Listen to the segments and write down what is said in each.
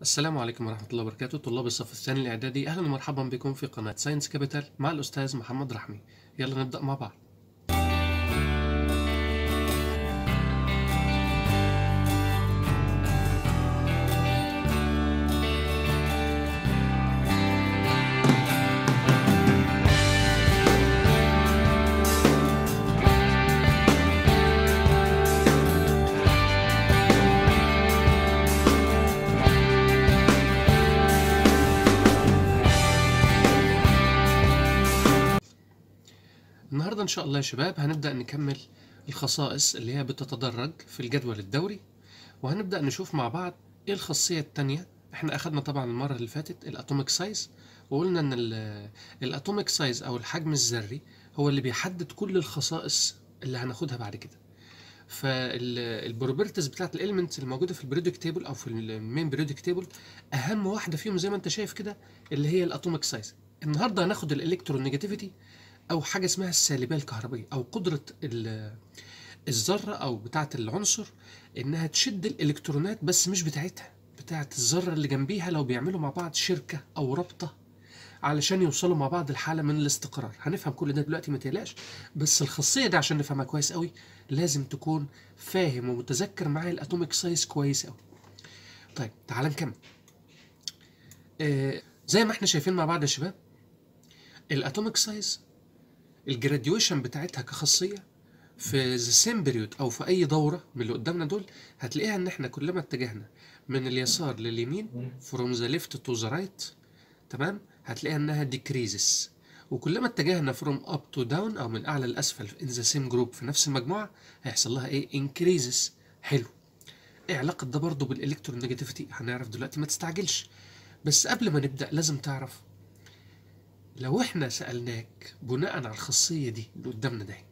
السلام عليكم ورحمة الله وبركاته طلاب الصف الثاني الإعدادي أهلا ومرحبا بكم في قناة ساينس كابيتال مع الأستاذ محمد رحمي يلا نبدأ مع بعض النهاردة إن شاء الله يا شباب هنبدأ نكمل الخصائص اللي هي بتتدرج في الجدول الدوري وهنبدأ نشوف مع بعض إيه الخاصية التانية إحنا أخدنا طبعا المرة اللي فاتت الأتوميك سايز وقلنا إن الأتوميك سايز أو الحجم الذري هو اللي بيحدد كل الخصائص اللي هناخدها بعد كده فالبروبرتيز بتاعت الاليمنت الموجوده في البريودك تيبل او في المين بريودك تيبل اهم واحده فيهم زي ما انت شايف كده اللي هي الاتوميك سايز النهارده هناخد الالكترونيجاتيفيتي او حاجه اسمها السالبيه الكهربائيه او قدره ال- الذره او بتاعه العنصر انها تشد الالكترونات بس مش بتاعتها بتاعه الذره اللي جنبيها لو بيعملوا مع بعض شركه او رابطه علشان يوصلوا مع بعض لحاله من الاستقرار هنفهم كل ده دلوقتي ما تقلقش بس الخاصيه دي عشان نفهمها كويس قوي لازم تكون فاهم ومتذكر معايا الاتوميك سايز كويس قوي طيب تعال نكمل آه زي ما احنا شايفين مع بعض يا شباب الاتوميك سايز الجراديويشن بتاعتها كخاصيه في ذا سيم بيريود او في اي دوره من اللي قدامنا دول هتلاقيها ان احنا كلما اتجهنا من اليسار لليمين فروم ذا ليفت تو ذا رايت تمام هتلاقيها انها decreases وكلما اتجهنا فروم اب تو داون او من اعلى لاسفل ان ذا سيم جروب في نفس المجموعه هيحصل لها ايه increases حلو ايه علاقه ده برضه بالالكترونيجاتيفيتي هنعرف دلوقتي ما تستعجلش بس قبل ما نبدا لازم تعرف لو احنا سالناك بناء على الخاصيه دي اللي قدامنا ده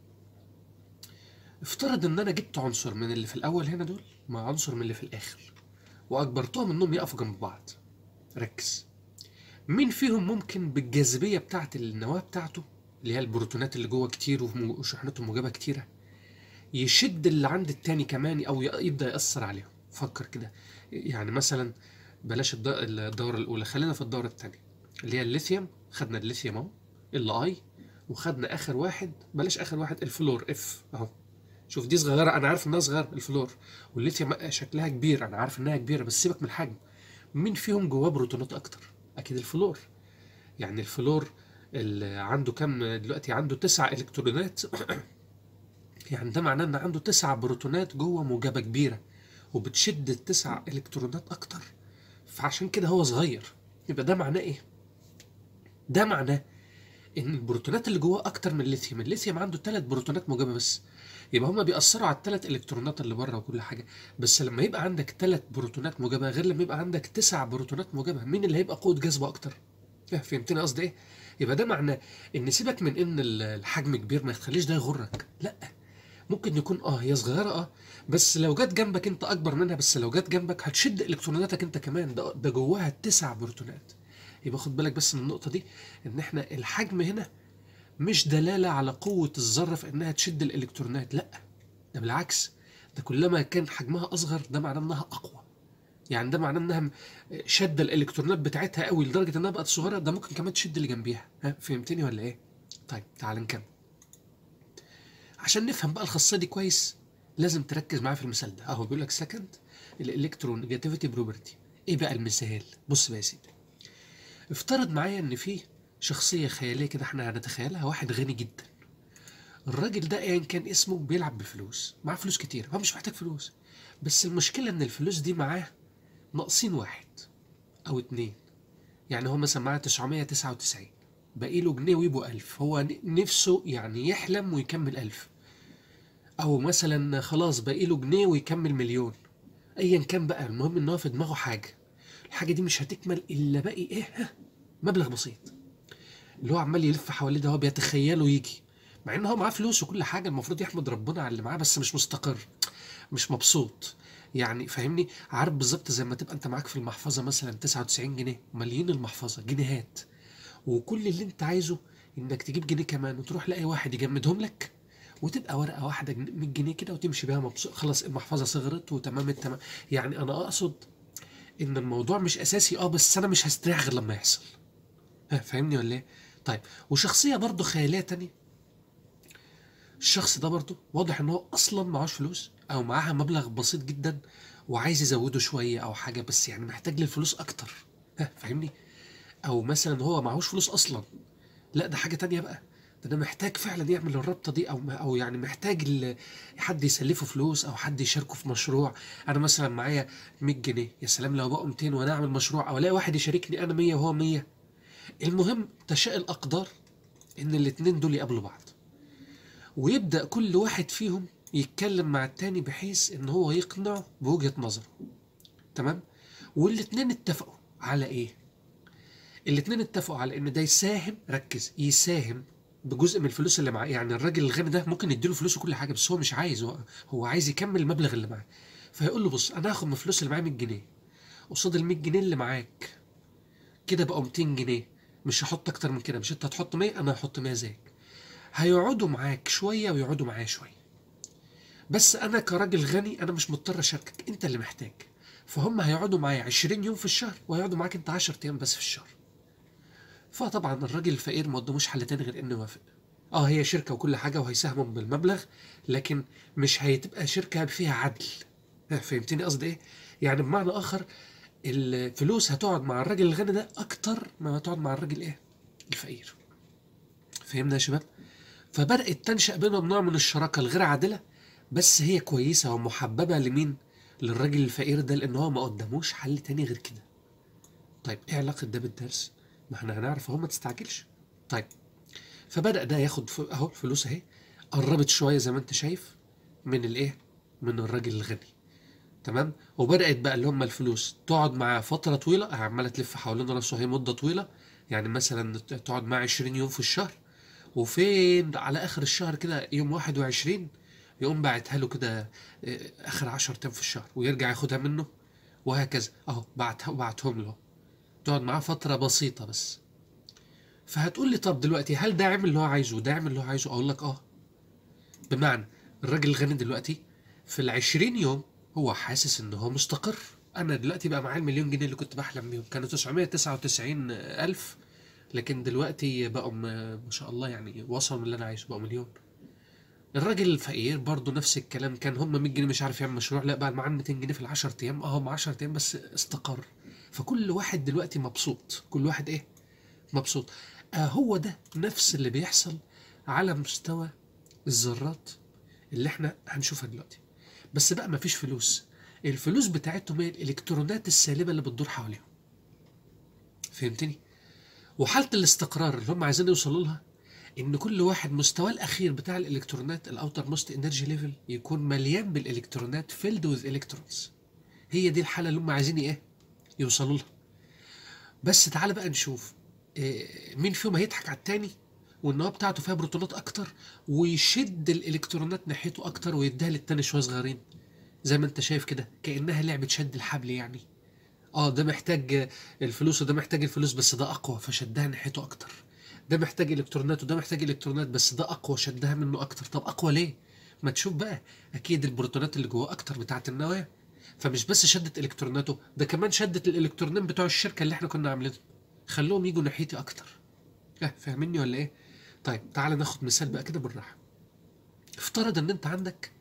افترض ان انا جبت عنصر من اللي في الاول هنا دول مع عنصر من اللي في الاخر واجبرتهم انهم يقفوا جنب بعض ركز مين فيهم ممكن بالجاذبيه بتاعه النواه بتاعته اللي هي البروتونات اللي جوه كتير وم- وشحنته موجبه كتيره يشد اللي عند التاني كمان او ي- يبدا ياثر عليهم فكر كده يعني مثلا بلاش الد- الدوره الاولى خلينا في الدوره الثانيه اللي هي الليثيوم خدنا الليثيوم اهو ال اي وخدنا اخر واحد بلاش اخر واحد الفلور اف اهو شوف دي صغيره انا عارف انها صغيره الفلور والليثيوم شكلها كبير انا عارف انها كبيره بس سيبك من الحجم مين فيهم جواه بروتونات اكتر اكيد الفلور يعني الفلور اللي عنده كام دلوقتي عنده تسع الكترونات يعني ده معناه ان عنده تسع بروتونات جوه موجبه كبيره وبتشد التسع الكترونات اكتر فعشان كده هو صغير يبقى ده معناه ايه ده معناه ان البروتونات اللي جواه اكتر من الليثيوم الليثيوم عنده ثلاث بروتونات موجبه بس يبقى هما بيأثروا على الثلاث الكترونات اللي بره وكل حاجه بس لما يبقى عندك ثلاث بروتونات موجبه غير لما يبقى عندك تسع بروتونات موجبه مين اللي هيبقى قوه جذبه اكتر اه، فهمتني قصدي ايه يبقى ده معناه ان سيبك من ان ال- الحجم كبير ما يخليش ده يغرك لا ممكن يكون اه هي صغيره اه بس لو جت جنبك انت اكبر منها بس لو جت جنبك هتشد الكتروناتك انت كمان ده, ده جواها تسع بروتونات يبقى خد بالك بس من النقطه دي ان احنا الحجم هنا مش دلاله على قوه الذره في انها تشد الالكترونات لا ده بالعكس ده كلما كان حجمها اصغر ده معناه انها اقوى يعني ده معناه انها م- شاده الالكترونات بتاعتها قوي لدرجه انها بقت صغيره ده ممكن كمان تشد اللي جنبيها ها فهمتني ولا ايه طيب تعال نكمل عشان نفهم بقى الخاصيه دي كويس لازم تركز معايا في المثال ده اهو بيقول لك سكند الالكترونيجاتيفيتي بروبرتي ايه بقى المثال بص بقى يا سيدي افترض معايا ان في شخصيه خياليه كده احنا هنتخيلها واحد غني جدا الراجل ده ايا كان اسمه بيلعب بفلوس معاه فلوس كتير هو مش محتاج فلوس بس المشكله ان الفلوس دي معاه ناقصين واحد او اتنين يعني هو مثلا معاه 999 باقي له جنيه ويبقوا ألف هو ن- نفسه يعني يحلم ويكمل ألف أو مثلا خلاص باقي له جنيه ويكمل مليون أيا كان بقى المهم إن هو في دماغه حاجة الحاجة دي مش هتكمل إلا باقي إيه ها، مبلغ بسيط اللي هو عمال يلف حواليه ده هو بيتخيله يجي مع ان هو معاه فلوس وكل حاجه المفروض يحمد ربنا على اللي معاه بس مش مستقر مش مبسوط يعني فاهمني عارف بالظبط زي ما تبقى انت معاك في المحفظه مثلا 99 جنيه مليين المحفظه جنيهات وكل اللي انت عايزه انك تجيب جنيه كمان وتروح لاقي واحد يجمدهم لك وتبقى ورقه واحده جن- 100 جنيه كده وتمشي بيها مبسوط خلاص المحفظه صغرت وتمام التمام يعني انا اقصد ان الموضوع مش اساسي اه بس انا مش هستريح غير لما يحصل ها فاهمني ولا ايه طيب وشخصيه برضه خياليه تانية الشخص ده برضه واضح ان هو اصلا معهوش فلوس او معاها مبلغ بسيط جدا وعايز يزوده شويه او حاجه بس يعني محتاج للفلوس اكتر ها فاهمني او مثلا هو معهوش فلوس اصلا لا ده حاجه تانية بقى ده انا محتاج فعلا يعمل الرابطه دي او او يعني محتاج ال- حد يسلفه فلوس او حد يشاركه في مشروع انا مثلا معايا 100 جنيه يا سلام لو بقوا 200 وانا اعمل مشروع او الاقي واحد يشاركني انا 100 وهو 100 المهم تشاء الاقدار ان الاتنين دول يقابلوا بعض ويبدا كل واحد فيهم يتكلم مع التاني بحيث ان هو يقنعه بوجهه نظره تمام والاتنين اتفقوا على ايه الاتنين اتفقوا على ان ده يساهم ركز يساهم بجزء من الفلوس اللي معاه يعني الراجل الغني ده ممكن يديله فلوسه كل حاجه بس هو مش عايز هو, هو عايز يكمل المبلغ اللي معاه فيقول له بص انا هاخد من الفلوس اللي معايا 100 جنيه قصاد ال 100 جنيه اللي معاك كده بقوا 200 جنيه مش هحط اكتر من كده مش انت هتحط 100 انا هحط 100 زيك هيقعدوا معاك شويه ويقعدوا معايا شويه بس انا كراجل غني انا مش مضطر اشاركك انت اللي محتاج فهم هيقعدوا معايا 20 يوم في الشهر وهيقعدوا معاك انت 10 ايام بس في الشهر فطبعا الراجل الفقير ما قداموش حل تاني غير انه يوافق اه هي شركه وكل حاجه وهيساهموا بالمبلغ لكن مش هتبقى شركه فيها عدل ها، فهمتني قصدي ايه يعني بمعنى اخر الفلوس هتقعد مع الراجل الغني ده اكتر ما هتقعد مع الراجل ايه الفقير فهمنا يا شباب فبدات تنشا بينهم نوع من الشراكه الغير عادله بس هي كويسه ومحببه لمين للراجل الفقير ده لان هو ما قداموش حل تاني غير كده طيب ايه علاقه ده بالدرس ما احنا هنعرف اهو ما تستعجلش طيب فبدأ ده ياخد ف- اهو الفلوس اهي قربت شويه زي ما انت شايف من الايه من الراجل الغني تمام وبدأت بقى اللي هم الفلوس تقعد معاه فتره طويله عماله تلف حوالين راسه هي مده طويله يعني مثلا ت- تقعد معاه 20 يوم في الشهر وفين على اخر الشهر كده يوم 21 يقوم باعتها له كده آه، اخر 10 ايام في الشهر ويرجع ياخدها منه وهكذا اهو بعتها بعتهم له تقعد معاه فترة بسيطة بس فهتقول لي طب دلوقتي هل ده عمل اللي هو عايزه وده عمل اللي هو عايزه اقول لك اه بمعنى الراجل الغني دلوقتي في العشرين يوم هو حاسس ان هو مستقر انا دلوقتي بقى معايا المليون جنيه اللي كنت بحلم بيهم كانوا 999 الف لكن دلوقتي بقوا م- ما شاء الله يعني وصلوا من اللي انا عايزه بقوا مليون الراجل الفقير برضه نفس الكلام كان هم 100 جنيه مش عارف يعمل مشروع لا بقى معاه 200 جنيه في ال 10 ايام اه هم 10 ايام بس استقر فكل واحد دلوقتي مبسوط كل واحد ايه مبسوط آه هو ده نفس اللي بيحصل على مستوى الذرات اللي احنا هنشوفها دلوقتي بس بقى مفيش فلوس الفلوس بتاعتهم هي الالكترونات السالبه اللي بتدور حواليهم فهمتني وحاله الاستقرار اللي هم عايزين يوصلوا لها ان كل واحد مستواه الاخير بتاع الالكترونات الاوتر موست انرجي ليفل يكون مليان بالالكترونات فيلد وذ الكترونز هي دي الحاله اللي هم عايزين ايه يوصلوا لها بس تعالى بقى نشوف إيه، مين فيهم هيضحك على التاني والنواه بتاعته فيها بروتونات اكتر ويشد الالكترونات ناحيته اكتر ويديها للتاني شويه صغيرين زي ما انت شايف كده كانها لعبه شد الحبل يعني اه ده محتاج الفلوس وده محتاج الفلوس بس ده اقوى فشدها ناحيته اكتر ده محتاج الكترونات وده محتاج الكترونات بس ده اقوى شدها منه اكتر طب اقوى ليه ما تشوف بقى اكيد البروتونات اللي جواه اكتر بتاعه النواه فمش بس شدت الكتروناته ده كمان شدت الالكترونين بتوع الشركه اللي احنا كنا عاملينهم خلوهم يجوا ناحيتي اكتر اه فاهميني ولا ايه طيب تعالى ناخد مثال بقى كده بالراحه افترض ان انت عندك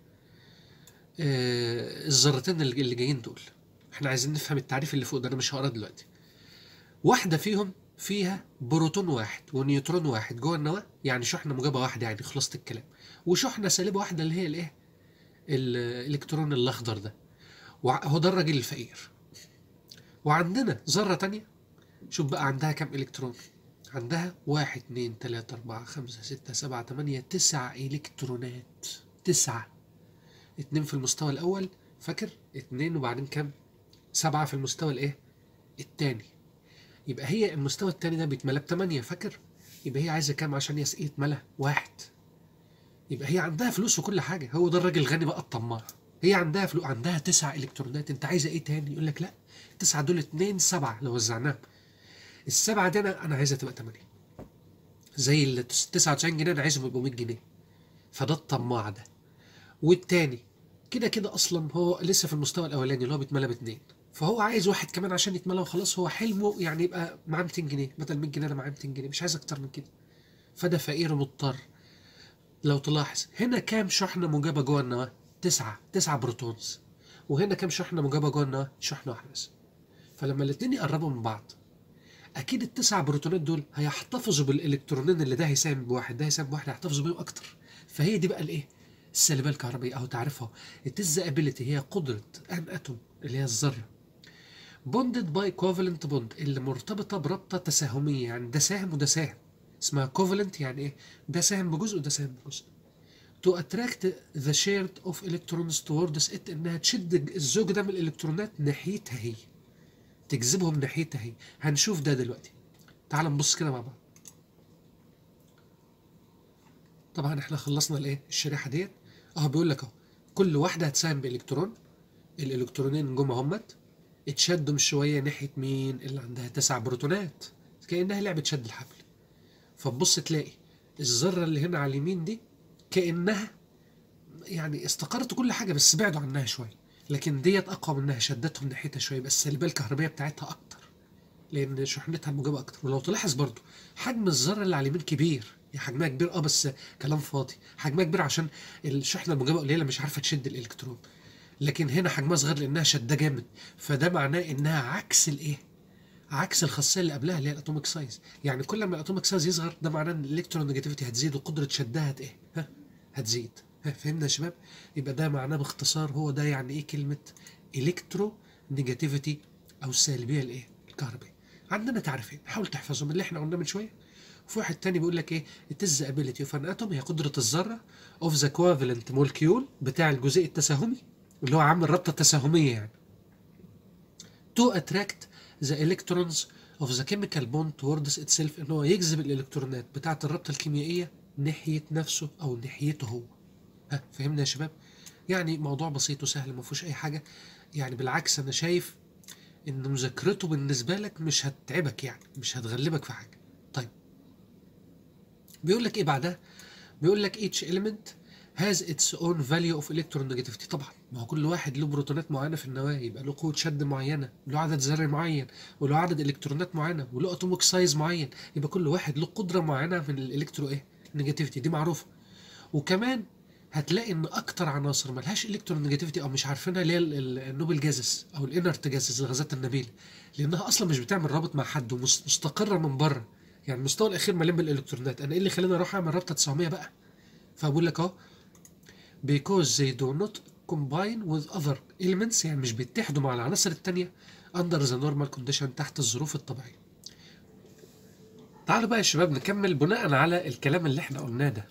آه الذرتين اللي اللي جايين دول احنا عايزين نفهم التعريف اللي فوق ده انا مش هقراه دلوقتي واحده فيهم فيها بروتون واحد ونيوترون واحد جوه النواه يعني شحنه موجبه واحده يعني خلاصه الكلام وشحنه سالبه واحده اللي هي الايه الالكترون الاخضر ده وهو ده الراجل الفقير وعندنا ذرة تانية شوف بقى عندها كام إلكترون عندها واحد اتنين تلاتة أربعة خمسة ستة سبعة تمانية تسع إلكترونات تسعة اتنين في المستوى الأول فاكر اتنين وبعدين كام سبعة في المستوى الإيه التاني يبقى هي المستوى التاني ده بيتملى بتمانية فاكر يبقى هي عايزة كام عشان يس- يتملى واحد يبقى هي عندها فلوس وكل حاجة هو ده الراجل الغني بقى الطماع هي عندها فلوس عندها تسع الكترونات انت عايزه ايه تاني يقول لك لا تسعة دول اتنين سبعة لو وزعناهم السبعة دي انا انا عايزها تبقى تمانية زي ال 99 جنيه انا عايزهم يبقوا 100 جنيه فده الطماع ده والتاني كده كده اصلا هو لسه في المستوى الاولاني اللي هو بيتملى باتنين فهو عايز واحد كمان عشان يتملى وخلاص هو حلمه يعني يبقى معاه 200 جنيه بدل 100 جنيه انا معايا 200 جنيه مش عايز اكتر من كده فده فقير مضطر لو تلاحظ هنا كام شحنة موجبة جوه النواة؟ تسعة تسعة بروتونز وهنا كام شحنة موجبة جوه النواة؟ شحنة واحدة بس فلما الاتنين يقربوا من بعض أكيد التسع بروتونات دول هيحتفظوا بالإلكترونين اللي ده هيساهم بواحد ده هيساهم بواحد هيحتفظوا بيهم أكتر فهي دي بقى الإيه؟ السلبية الكهربائية أو تعرفها التز ابيليتي هي قدرة أن أتوم اللي هي الذرة بوندد باي كوفالنت بوند اللي مرتبطة بربطة تساهمية يعني ده ساهم وده ساهم اسمها كوفالنت يعني ايه ده ساهم بجزء وده ساهم بجزء to attract the shared of electrons towards it انها تشد الزوج ده من الالكترونات ناحيتها هي تجذبهم ناحيتها هي هنشوف ده دلوقتي تعال نبص كده مع بعض طبعا احنا خلصنا الايه الشريحه ديت اه بيقول لك اهو كل واحده هتساهم بالكترون الالكترونين جم اهمت اتشدوا شويه ناحيه مين اللي عندها تسع بروتونات كانها لعبه شد الحبل فتبص تلاقي الذره اللي هنا على اليمين دي كانها يعني استقرت كل حاجه بس بعدوا عنها شويه لكن ديت اقوى منها شدتهم ناحيتها شويه بس السلبيه الكهربائيه بتاعتها اكتر لان شحنتها الموجبه اكتر ولو تلاحظ برضو حجم الذره اللي على اليمين كبير هي حجمها كبير اه بس كلام فاضي حجمها كبير عشان الشحنه الموجبه قليله مش عارفه تشد الالكترون لكن هنا حجمها صغير لانها شده جامد فده معناه انها عكس الايه عكس الخاصيه اللي قبلها اللي هي الاتوميك سايز يعني كل ما الاتوميك سايز يصغر ده معناه ان الالكترون نيجاتيفيتي هتزيد وقدره شدها هت ايه ها هتزيد ها فهمنا يا شباب يبقى ده معناه باختصار هو ده يعني ايه كلمه الكترو نيجاتيفيتي او السلبيه الايه الكهربائيه عندنا تعريفين حاول تحفظهم اللي احنا قلناه من شويه وفي واحد تاني بيقول لك ايه التز ابيليتي اوف ان اتوم هي قدره الذره اوف ذا كوافلنت مولكيول بتاع الجزيء التساهمي اللي هو عامل رابطه تساهميه يعني to attract the electrons of the chemical bond towards itself ان هو يجذب الالكترونات بتاعه الرابطه الكيميائيه ناحيه نفسه او ناحيته هو ها فهمنا يا شباب يعني موضوع بسيط وسهل ما فيهوش اي حاجه يعني بالعكس انا شايف ان مذاكرته بالنسبه لك مش هتتعبك يعني مش هتغلبك في حاجه طيب بيقول لك ايه بعدها بيقول لك each element has its own value of electronegativity طبعا ما هو كل واحد له بروتونات معينه في النواه يبقى له قوه شد معينه له عدد ذري معين وله عدد الكترونات معينه وله اتوميك سايز معين يبقى كل واحد له قدره معينه من الالكترو ايه نيجاتيفيتي دي معروفه وكمان هتلاقي ان اكتر عناصر ملهاش الكترون نيجاتيفيتي او مش عارفينها اللي هي ال- ال- النوبل جازس او الانرت جازس الغازات النبيله لانها اصلا مش بتعمل رابط مع حد ومستقره من بره يعني المستوى الاخير مليان بالالكترونات انا ايه اللي خلاني اروح اعمل رابطه 900 بقى فبقول لك اهو because they do not combine with other elements يعني مش بيتحدوا مع العناصر التانية under the normal condition تحت الظروف الطبيعية تعالوا بقى يا شباب نكمل بناء على الكلام اللي احنا قلناه ده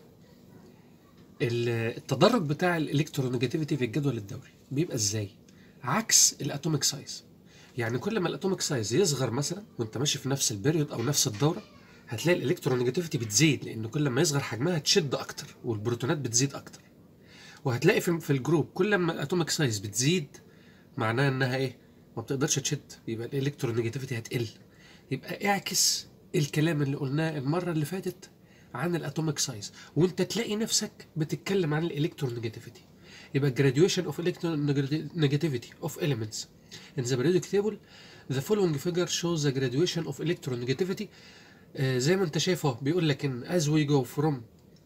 ال- التدرج بتاع الالكترونيجاتيفيتي في الجدول الدوري بيبقى ازاي عكس الاتوميك سايز يعني كل ما الاتوميك سايز يصغر مثلا وانت ماشي في نفس البيريود او نفس الدوره هتلاقي الالكترونيجاتيفيتي بتزيد لان كل ما يصغر حجمها تشد اكتر والبروتونات بتزيد اكتر وهتلاقي في في الجروب كل ما الاتوميك سايز بتزيد معناها انها ايه ما بتقدرش تشد يبقى الالكترونيجاتيفيتي هتقل يبقى اعكس الكلام اللي قلناه المره اللي فاتت عن الاتوميك سايز وانت تلاقي نفسك بتتكلم عن الالكترونيجاتيفيتي يبقى graduation of electronegativity of elements in the periodic table the following figure shows the graduation of electronegativity آه زي ما انت شايف اهو بيقول لك ان as we go from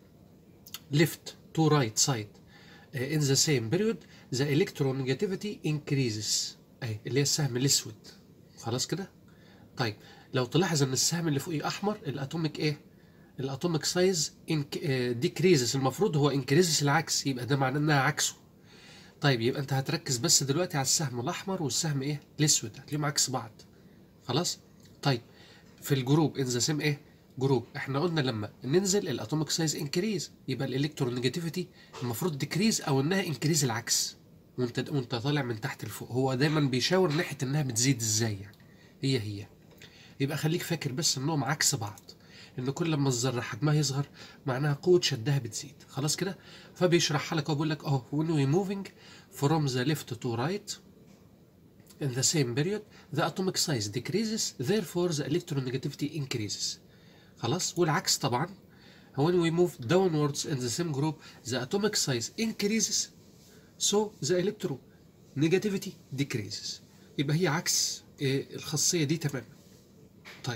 left to right side uh, in the same period the electronegativity increases اهي اللي هي السهم الاسود خلاص كده طيب لو تلاحظ ان السهم اللي فوقيه احمر الاتوميك ايه الاتوميك سايز ديكريزز المفروض هو انكريزز العكس يبقى ده معناه انها عكسه طيب يبقى انت هتركز بس دلوقتي على السهم الاحمر والسهم ايه الاسود هتلاقيهم عكس بعض خلاص طيب في الجروب ان ذا سيم ايه جروب احنا قلنا لما ننزل الاتوميك سايز انكريز يبقى الالكترونيجاتيفيتي المفروض ديكريز او انها انكريز العكس وانت وانت طالع من تحت لفوق هو دايما بيشاور ناحيه انها بتزيد ازاي يعني هي هي يبقى خليك فاكر بس انهم عكس بعض ان كل ما الذره حجمها يصغر معناها قوه شدها بتزيد خلاص كده فبيشرحها لك وبيقول لك اهو when we moving from the left to right in the same period the atomic size decreases therefore the electronegativity increases خلاص والعكس طبعا when we move downwards in the same group the atomic size increases so the electronegativity decreases يبقى هي عكس إيه الخاصيه دي تماما طيب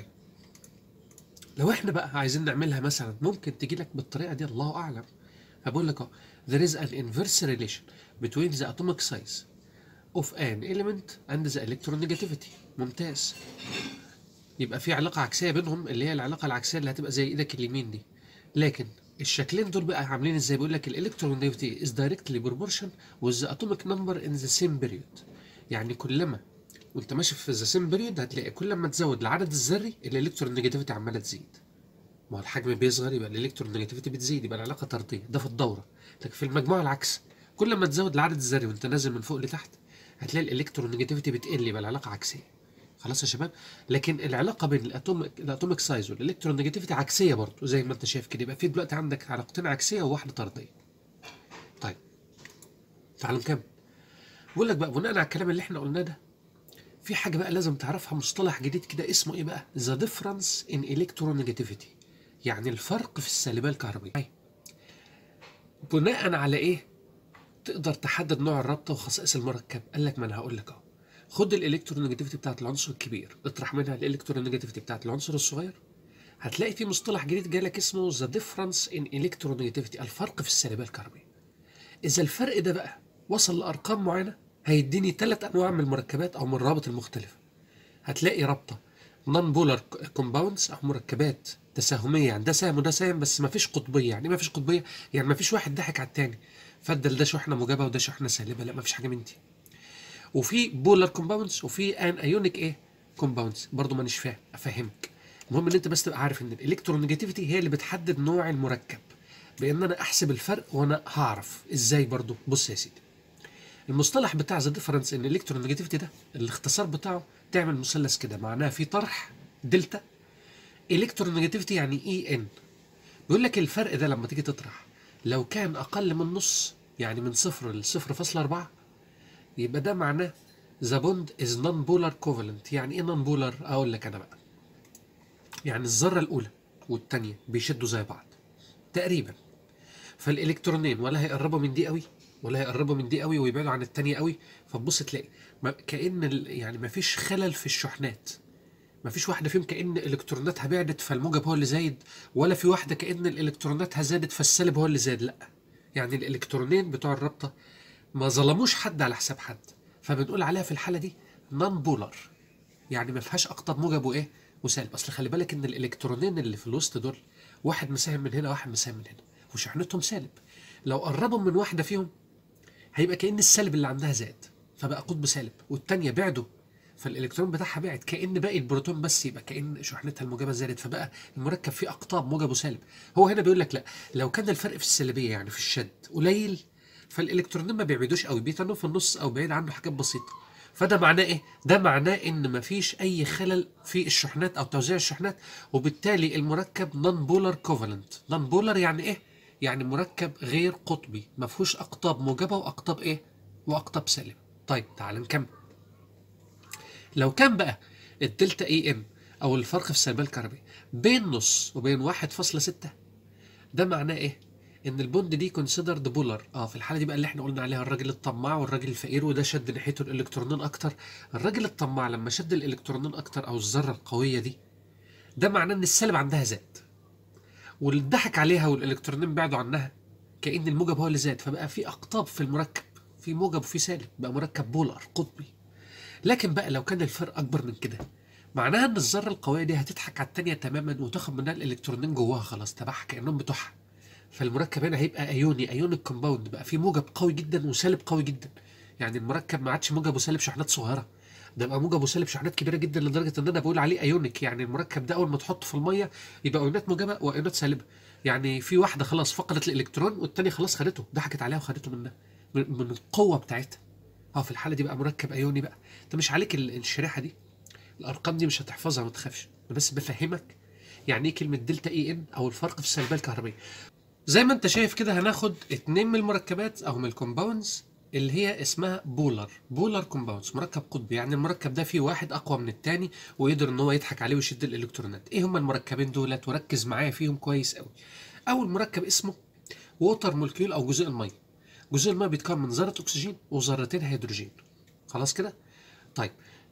لو احنا بقى عايزين نعملها مثلا ممكن تجي لك بالطريقه دي الله اعلم هقول لك اهو there is an inverse relation between the atomic size of an element and the electronegativity ممتاز يبقى في علاقه عكسيه بينهم اللي هي العلاقه العكسيه اللي هتبقى زي ايدك اليمين دي لكن الشكلين دول بقى عاملين ازاي بيقول لك الالكترونيجاتيفيتي is directly proportion with the atomic number in the same period يعني كلما وانت ماشي في ذا سيم بيريود هتلاقي كل ما تزود العدد الذري الالكترون نيجاتيفيتي عماله تزيد ما هو الحجم بيصغر يبقى الالكترون نيجاتيفيتي بتزيد يبقى العلاقه طرديه ده في الدوره لكن في المجموعه العكس كل ما تزود العدد الذري وانت نازل من فوق لتحت هتلاقي الالكترون نيجاتيفيتي بتقل يبقى العلاقه عكسيه خلاص يا شباب لكن العلاقه بين الاتوميك الاتوميك سايز والالكترون نيجاتيفيتي عكسيه برضه زي ما انت شايف كده يبقى في دلوقتي عندك علاقتين عكسيه وواحده طرديه طيب تعالوا نكمل بقول لك بقى بناء على الكلام اللي احنا قلناه ده في حاجة بقى لازم تعرفها مصطلح جديد كده اسمه ايه بقى؟ The difference in electronegativity يعني الفرق في السالبية الكهربية بناء على ايه؟ تقدر تحدد نوع الرابطة وخصائص المركب قال لك ما انا هقول لك اهو خد الالكترونيجاتيفيتي بتاعت العنصر الكبير اطرح منها الالكترونيجاتيفيتي بتاعت العنصر الصغير هتلاقي في مصطلح جديد جالك اسمه the difference in electronegativity الفرق في السالبية الكهربية إذا الفرق ده بقى وصل لأرقام معينة هيديني ثلاث أنواع من المركبات أو من الروابط المختلفة هتلاقي رابطة نون بولار كومباوندز أو مركبات تساهمية يعني ده سهم وده سهم بس ما فيش قطبية يعني ما فيش قطبية يعني ما فيش واحد ضحك على التاني فدل ده شحنة موجبة وده شحنة سالبة لا ما فيش حاجة من دي وفي بولار كومباوندز وفي ان ايونيك ايه كومباوندز برضه مانيش فاهم افهمك المهم ان انت بس تبقى عارف ان الالكترونيجاتيفيتي هي اللي بتحدد نوع المركب بان انا احسب الفرق وانا هعرف ازاي برضه بص يا سيدي المصطلح بتاع ذا ديفرنس ان الكترونيجاتيفيتي ده الاختصار بتاعه تعمل مثلث كده معناها في طرح دلتا الكترونيجاتيفيتي يعني اي ان بيقول لك الفرق ده لما تيجي تطرح لو كان اقل من نص يعني من صفر ل 0.4 يبقى ده معناه ذا بوند از نون بولار كوفالنت يعني ايه نون بولار اقول لك انا بقى يعني الذره الاولى والثانيه بيشدوا زي بعض تقريبا فالالكترونين ولا هيقربوا من دي قوي ولا هيقربوا من دي قوي ويبعدوا عن الثانيه قوي فتبص تلاقي ما كان ال- يعني ما فيش خلل في الشحنات ما فيش واحده فيهم كان الكتروناتها بعدت فالموجب هو اللي زايد ولا في واحده كان الالكتروناتها زادت فالسالب هو اللي زاد لا يعني الالكترونين بتوع الرابطه ما ظلموش حد على حساب حد فبنقول عليها في الحاله دي نون بولار يعني ما فيهاش اقطاب موجب وايه وسالب اصل خلي بالك ان الالكترونين اللي في الوسط دول واحد مساهم من هنا واحد مساهم من هنا وشحنتهم سالب لو قربوا من واحده فيهم هيبقى كأن السالب اللي عندها زاد فبقى قطب سالب والتانية بعدوا فالالكترون بتاعها بعد كأن باقي البروتون بس يبقى كأن شحنتها الموجبة زادت فبقى المركب فيه أقطاب موجب وسالب هو هنا بيقول لك لا لو كان الفرق في السلبية يعني في الشد قليل فالالكترونين ما بيبعدوش قوي بيتنوا في النص او بعيد عنه حاجات بسيطه فده معناه ايه ده معناه ان مفيش اي خلل في الشحنات او توزيع الشحنات وبالتالي المركب نون بولار كوفالنت نون بولار يعني ايه يعني مركب غير قطبي ما فيهوش اقطاب موجبه واقطاب ايه واقطاب سالبه طيب تعال نكمل لو كان بقى الدلتا اي ام او الفرق في السلبيه الكهربائيه بين نص وبين 1.6 ده معناه ايه ان البوند دي كونسيدرد بولار اه في الحاله دي بقى اللي احنا قلنا عليها الراجل الطماع والراجل الفقير وده شد ناحيته الالكترونين اكتر الراجل الطماع لما شد الالكترونين اكتر او الذره القويه دي ده معناه ان السالب عندها زاد واللي ضحك عليها والالكترونين بعدوا عنها كأن الموجب هو اللي زاد فبقى في اقطاب في المركب في موجب وفي سالب بقى مركب بولار قطبي لكن بقى لو كان الفرق اكبر من كده معناها ان الذره القويه دي هتضحك على التانية تماما وتاخد منها الالكترونين جواها خلاص تبعها كانهم بتوعها فالمركب هنا هيبقى ايوني ايونيك كومباوند بقى فيه موجب قوي جدا وسالب قوي جدا يعني المركب ما عادش موجب وسالب شحنات صغيره ده بقى موجب وسالب شحنات كبيره جدا لدرجه ان انا بقول عليه ايونيك يعني المركب ده اول ما تحطه في الميه يبقى ايونات موجبه وايونات سالبه يعني في واحده خلاص فقدت الالكترون والتانيه خلاص خدته ضحكت عليها وخدته منها من من القوه بتاعتها اه في الحاله دي بقى مركب ايوني بقى انت مش عليك ال- الشريحه دي الارقام دي مش هتحفظها ما تخافش انا بس بفهمك يعني ايه كلمه دلتا اي ان او الفرق في السلبيه الكهربائيه زي ما انت شايف كده هناخد اتنين من المركبات او من الكومباوندز اللي هي اسمها بولر بولر كومباوندز مركب قطبي يعني المركب ده فيه واحد اقوى من التاني ويقدر ان هو يضحك عليه ويشد الالكترونات ايه هما المركبين دولت وركز معايا فيهم كويس قوي اول مركب اسمه ووتر مولكيول او جزيء الميه جزيء الميه بيتكون من ذره اكسجين وذرتين هيدروجين خلاص كده طيب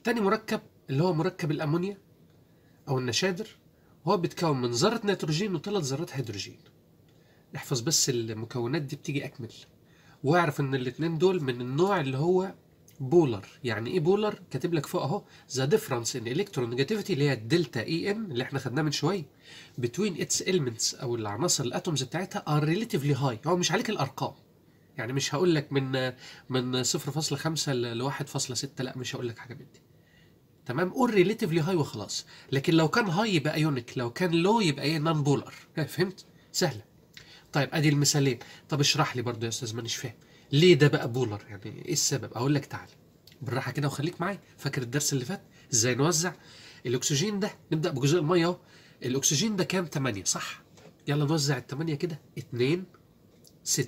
تاني مركب اللي هو مركب الامونيا او النشادر هو بيتكون من ذره نيتروجين وثلاث ذرات هيدروجين احفظ بس المكونات دي بتيجي اكمل واعرف ان الاتنين دول من النوع اللي هو بولر يعني ايه بولر كاتب لك فوق اهو ذا ديفرنس ان الكترون نيجاتيفيتي اللي هي الدلتا اي ام اللي احنا خدناها من شويه بتوين اتس elements او العناصر الاتومز بتاعتها ار ريليتيفلي هاي هو مش عليك الارقام يعني مش هقول لك من من 0.5 ل 1.6 لا مش هقول لك حاجه من دي تمام قول ريليتيفلي هاي وخلاص لكن لو كان هاي يبقى ايونيك لو كان لو يبقى ايه نون بولر فهمت سهله طيب ادي المثالين طب اشرح لي برضو يا استاذ مانيش فاهم ليه ده بقى بولر يعني ايه السبب اقول لك تعال بالراحه كده وخليك معايا فاكر الدرس اللي فات ازاي نوزع الاكسجين ده نبدا بجزء الميه اهو الاكسجين ده كام 8 صح يلا نوزع ال 8 كده 2 6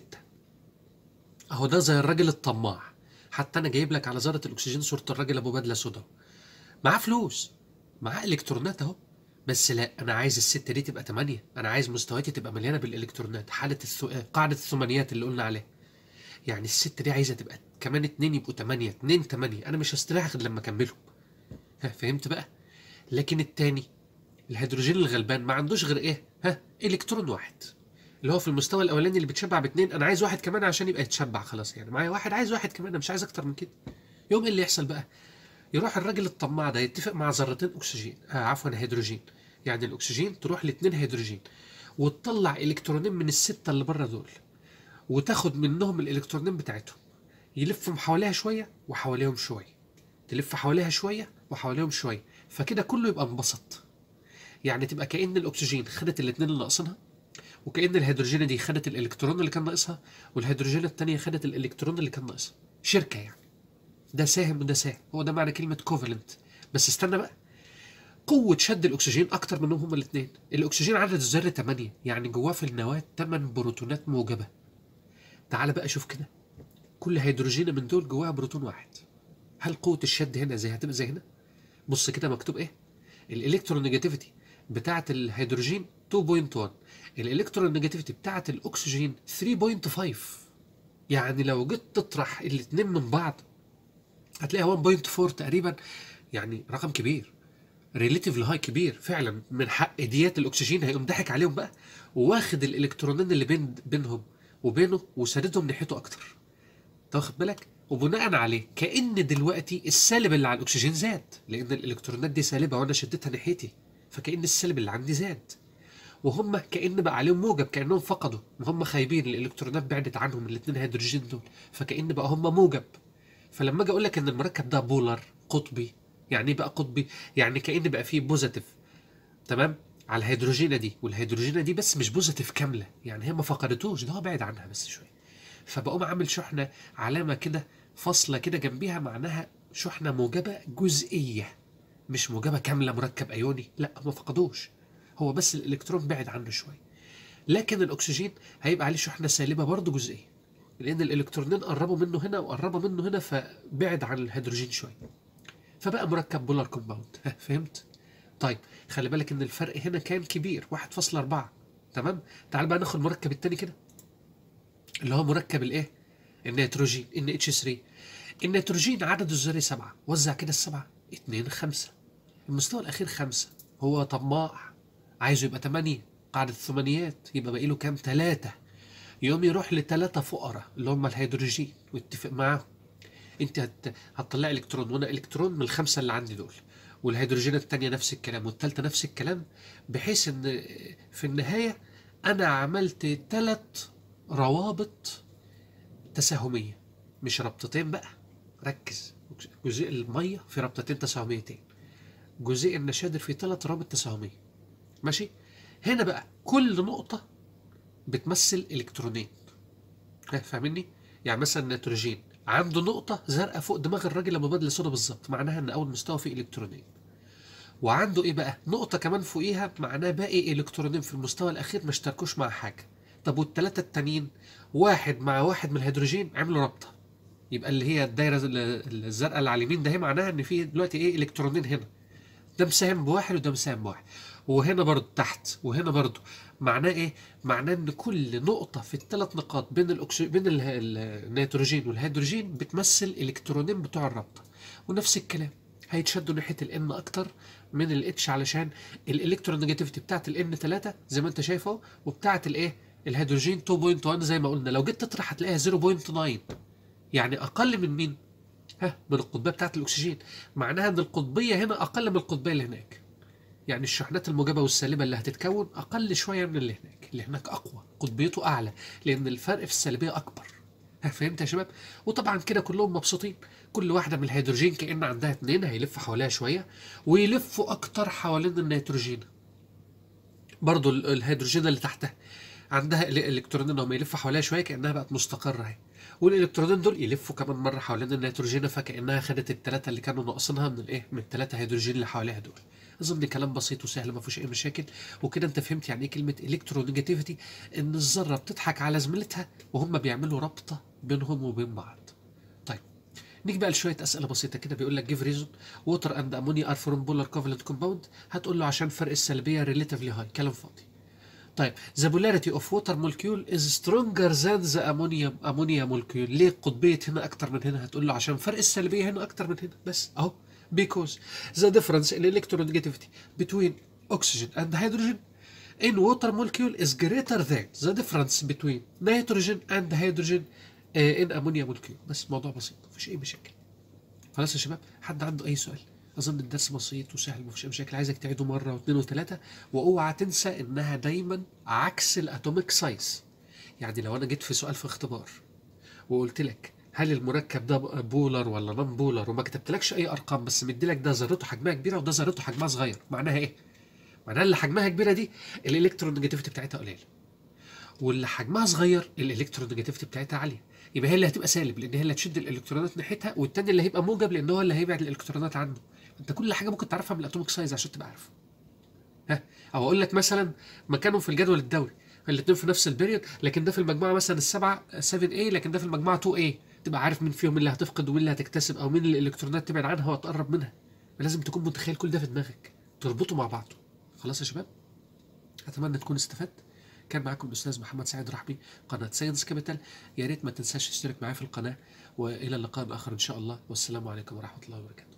اهو ده زي الراجل الطماع حتى انا جايب لك على ذره الاكسجين صوره الراجل ابو بدله سودا معاه فلوس معاه الكترونات اهو بس لا انا عايز الستة دي تبقى 8 انا عايز مستوياتي تبقى مليانه بالالكترونات حاله الثو... قاعده الثمانيات اللي قلنا عليها يعني الست دي عايزه تبقى كمان اتنين يبقوا 8 2 8 انا مش هستريح غير لما اكملهم ها فهمت بقى لكن التاني الهيدروجين الغلبان ما عندوش غير ايه ها الكترون واحد اللي هو في المستوى الاولاني اللي بيتشبع باتنين انا عايز واحد كمان عشان يبقى يتشبع خلاص يعني معايا واحد عايز واحد كمان انا مش عايز اكتر من كده يوم ايه اللي يحصل بقى يروح الراجل الطماع ده يتفق مع ذرتين اكسجين آه عفوا هيدروجين يعني الاكسجين تروح لاتنين هيدروجين وتطلع الكترونين من السته اللي بره دول وتاخد منهم الالكترونين بتاعتهم يلفهم حواليها شويه وحواليهم شويه تلف حواليها شويه وحواليهم شويه فكده كله يبقى انبسط يعني تبقى كأن الأكسجين خدت الاتنين اللي ناقصينها وكأن الهيدروجين دي خدت الإلكترون اللي كان ناقصها والهيدروجين التانية خدت الإلكترون اللي كان ناقصها شركة يعني ده ساهم وده ساهم هو ده معنى كلمة كوفالنت بس استنى بقى قوة شد الأكسجين أكتر منهم هما الاتنين الأكسجين عدد الذرة 8 يعني جواه في النواة 8 بروتونات موجبة تعال بقى شوف كده كل هيدروجين من دول جواها بروتون واحد هل قوة الشد هنا زي هتبقى زي هنا بص كده مكتوب ايه الالكترون نيجاتيفيتي بتاعة الهيدروجين 2.1 الالكترون نيجاتيفيتي بتاعة الاكسجين 3.5 يعني لو جيت تطرح الاتنين من بعض هتلاقيها 1.4 تقريبا يعني رقم كبير ريليتيف هاي كبير فعلا من حق ديات الاكسجين هيقوم ضحك عليهم بقى واخد الالكترونين اللي بين بينهم وبينه وساندهم ناحيته اكتر انت واخد بالك وبناء عليه كأن دلوقتي السالب اللي على الأكسجين زاد لأن الإلكترونات دي سالبة وأنا شدتها ناحيتي فكأن السالب اللي عندي زاد وهم كأن بقى عليهم موجب كأنهم فقدوا وهم خايبين الإلكترونات بعدت عنهم الاتنين هيدروجين دول فكأن بقى هم موجب فلما أجي أقول لك إن المركب ده بولر قطبي يعني إيه بقى قطبي؟ يعني كأن بقى فيه بوزيتيف تمام؟ على الهيدروجينة دي والهيدروجينة دي بس مش بوزيتيف كاملة يعني هي ما فقدتوش ده هو بعد عنها بس شوية فبقوم عامل شحنة علامة كده فاصلة كده جنبيها معناها شحنة موجبة جزئية مش موجبة كاملة مركب أيوني لا ما فقدوش هو بس الإلكترون بعد عنه شوية لكن الأكسجين هيبقى عليه شحنة سالبة برضه جزئية لأن الإلكترونين قربوا منه هنا وقربوا منه هنا فبعد عن الهيدروجين شوية فبقى مركب بولار كومباوند فهمت؟ طيب خلي بالك إن الفرق هنا كان كبير 1.4 تمام؟ تعال بقى ناخد المركب التاني كده اللي هو مركب الايه؟ النيتروجين ان اتش 3 النيتروجين عدد الذري سبعة وزع كده السبعة اتنين خمسة المستوى الأخير خمسة هو طماع عايزه يبقى تمانية قاعدة الثمانيات يبقى باقي له كام تلاتة يوم يروح لتلاتة فقراء اللي هم الهيدروجين ويتفق معاهم انت هت... هتطلع الكترون وانا الكترون من الخمسة اللي عندي دول والهيدروجين التانية نفس الكلام والتالتة نفس الكلام بحيث ان في النهاية انا عملت تلات روابط تساهمية مش ربطتين بقى ركز جزيء المية في ربطتين تساهميتين جزيء النشادر في ثلاث روابط تساهمية ماشي هنا بقى كل نقطة بتمثل إلكترونين فاهمني يعني مثلا النيتروجين عنده نقطة زرقاء فوق دماغ الراجل لما بدل صودا بالظبط معناها ان اول مستوى فيه الكترونين وعنده ايه بقى نقطة كمان فوقيها معناه باقي الكترونين في المستوى الاخير ما اشتركوش مع حاجة طب والتلاتة التانيين واحد مع واحد من الهيدروجين عملوا رابطة يبقى اللي هي الدايرة الزرقاء اللي على اليمين ده هي معناها ان في دلوقتي ايه الكترونين هنا ده مساهم بواحد وده مساهم بواحد وهنا برضه تحت وهنا برضه معناه ايه؟ معناه ان كل نقطة في الثلاث نقاط بين الأكسي... بين ال... النيتروجين والهيدروجين بتمثل الكترونين بتوع الرابطة ونفس الكلام هيتشدوا ناحيه الان اكتر من الاتش علشان الالكترونيجاتيفيتي بتاعت الان 3 زي ما انت شايف اهو وبتاعت الايه الهيدروجين 2.1 زي ما قلنا لو جيت تطرح هتلاقيها 0.9 يعني اقل من مين ها من القطبيه بتاعت الاكسجين معناها ان القطبيه هنا اقل من القطبيه اللي هناك يعني الشحنات الموجبه والسالبه اللي هتتكون اقل شويه من اللي هناك اللي هناك اقوى قطبيته اعلى لان الفرق في السالبيه اكبر ها فهمت يا شباب وطبعا كده كلهم مبسوطين كل واحده من الهيدروجين كان عندها اتنين هيلف حواليها شويه ويلفوا اكتر حوالين النيتروجين برضو ال- الهيدروجين اللي تحتها عندها ال- الالكترونين هم يلفوا حواليها شويه كانها بقت مستقره اهي والالكترونين دول يلفوا كمان مره حوالين النيتروجين فكانها خدت الثلاثه اللي كانوا ناقصينها من الايه من الثلاثه هيدروجين اللي حواليها دول اظن كلام بسيط وسهل ما فيهوش اي مشاكل وكده انت فهمت يعني ايه كلمه الكترونيجاتيفيتي ان الذره بتضحك على زميلتها وهم بيعملوا رابطه بينهم وبين بعض طيب نيجي بقى لشويه اسئله بسيطه كده بيقول لك جيف ريزون ووتر اند امونيا ار فروم بولار كوفالنت كومباوند هتقول له عشان فرق السلبيه ريليتيفلي هاي كلام فاضي طيب the polarity of water molecule is stronger than the ammonia ammonia molecule ليه قطبية هنا أكتر من هنا هتقول له عشان فرق السلبية هنا أكتر من هنا بس أهو because the difference in electronegativity between oxygen and hydrogen in water molecule is greater than the difference between nitrogen and hydrogen uh, in ammonia molecule بس موضوع بسيط مفيش أي مشاكل خلاص يا شباب حد عنده اي سؤال اظن الدرس بسيط وسهل مفيش اي مشاكل عايزك تعيده مره واثنين وثلاثه واوعى تنسى انها دايما عكس الاتوميك سايز يعني لو انا جيت في سؤال في اختبار وقلت لك هل المركب ده بولر ولا نون بولر وما كتبتلكش اي ارقام بس مديلك ده ذرته حجمها كبيره وده ذرته حجمها صغير معناها ايه معناها اللي حجمها كبيره دي الالكترون نيجاتيفيتي بتاعتها قليله واللي حجمها صغير الالكترون نيجاتيفيتي بتاعتها عاليه يبقى هي اللي هتبقى سالب لان هي اللي هتشد الالكترونات ناحيتها والتاني اللي هيبقى موجب لان هو اللي هيبعد الالكترونات عنه انت كل حاجه ممكن تعرفها من الاتوميك سايز عشان تبقى عارف ها او اقول لك مثلا مكانهم في الجدول الدوري الاثنين في نفس البيريود لكن ده في المجموعه مثلا السبعه 7 a لكن ده في المجموعه 2 a تبقى عارف مين فيهم اللي هتفقد ومين اللي هتكتسب او مين اللي الالكترونات تبعد عنها وتقرب منها لازم تكون متخيل كل ده في دماغك تربطه مع بعضه خلاص يا شباب اتمنى تكون استفدت كان معاكم الاستاذ محمد سعيد رحبي قناه ساينس كابيتال يا ريت ما تنساش تشترك معايا في القناه والى اللقاء الاخر ان شاء الله والسلام عليكم ورحمه الله وبركاته